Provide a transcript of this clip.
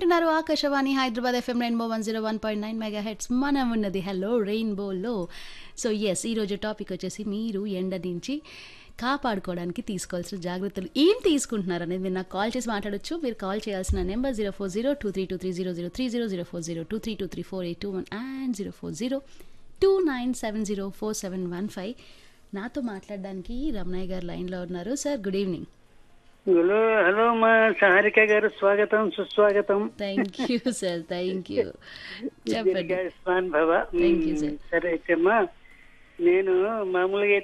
వింటున్నారు Akashvani Hyderabad FM rainbow one zero one point nine mega heads మనం ఉన్నది హలో రెయిన్బోలో సో ఎస్ ఈరోజు టాపిక్ వచ్చేసి మీరు ఎండ నుంచి కాపాడుకోవడానికి తీసుకోవాల్సిన జాగ్రత్తలు ఏం తీసుకుంటున్నారు అనేది మీరు నాకు కాల్ చేసి మాట్లాడొచ్చు మీరు కాల్ చేయాల్సిన number zero four zero two three two three zero zero three zero zero four zero two three two three four eight two one and zero four zero two nine seven zero four seven one five నాతో మాట్లాడడానికి రమణయ్య గారు లైన్లో ఉన్నారు sir good evening hello hello మా సారిక గారు స్వాగతం సుస్వాగతం thank you sir thank you చెప్పండి దీర్ఘాయుష్మాన్ భవ Thank you, sir. సరే అయితే అమ్మా నేను మామూలుగా